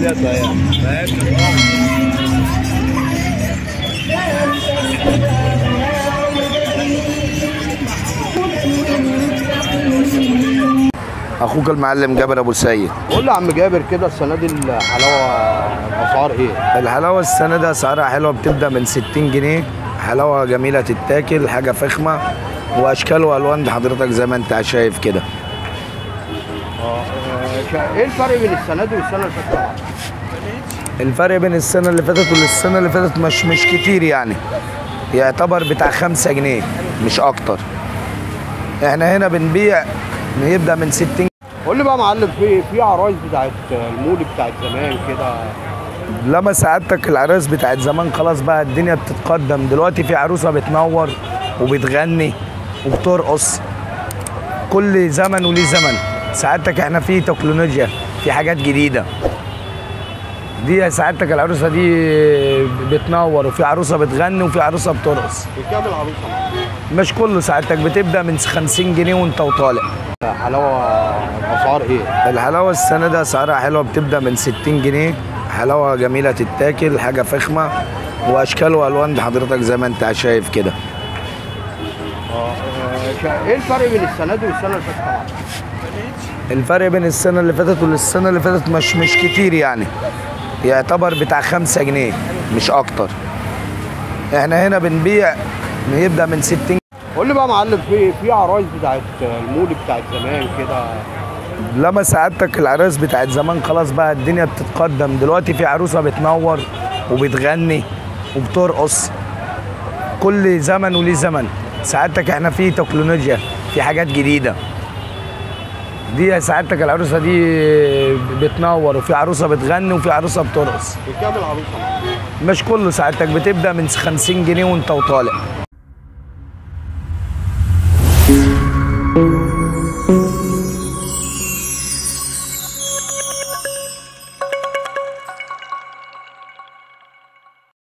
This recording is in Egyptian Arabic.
يا سيد اخوك المعلم جابر ابو سيد قول لي يا عم جابر كده السنه دي الحلاوه الاسعار ايه؟ الحلاوه السنه دي اسعارها حلوه بتبدا من 60 جنيه حلاوه جميله تتاكل حاجه فخمه واشكال والوان حضرتك زي ما انت شايف كده اه شا- ايه الفرق بين السنه دي والسنه اللي فاتت؟ الفرق بين السنه اللي فاتت والسنه اللي فاتت مش مش كتير يعني يعتبر بتاع 5 جنيه مش اكتر احنا هنا بنبيع بيبدا من 60 قول لي بقى يا معلم في في عرايس بتاعت المولي بتاعت زمان كده لما سعادتك العرايس بتاعت زمان خلاص بقى الدنيا بتتقدم دلوقتي في عروسه بتنور وبتغني وبترقص كل زمن وليه زمن سعادتك احنا في تكنولوجيا في حاجات جديده دي سعادتك العروسه دي بتنور وفي عروسه بتغني وفي عروسه بترقص بكام العروسه؟ مش كله سعادتك بتبدا من 50 جنيه وانت وطالع حلاوه الاسعار ايه؟ الحلاوه السنه دي اسعارها حلوه بتبدا من 60 جنيه حلاوه جميله تتاكل حاجه فخمه واشكال والوان حضرتك زي ما انت شايف كده اه شا- ايه الفرق بين السنه دي والسنه اللي فاتت؟ الفرق بين السنه اللي فاتت والسنه اللي فاتت مش مش كتير يعني يعتبر بتاع 5 جنيه مش اكتر احنا هنا بنبيع بيبدا من 60 قول لي بقى يا معلم في في عرايس بتاعت المولي بتاعت زمان كده لما سعادتك العرايس بتاعت زمان خلاص بقى الدنيا بتتقدم دلوقتي في عروسه بتنور وبتغني وبترقص كل زمن وليه زمن سعادتك احنا في تكنولوجيا في حاجات جديده دي سعادتك العروسه دي بتنور وفي عروسه بتغني وفي عروسه بترقص بكام العروسه؟ مش كله سعادتك بتبدا من 50 جنيه وانت وطالع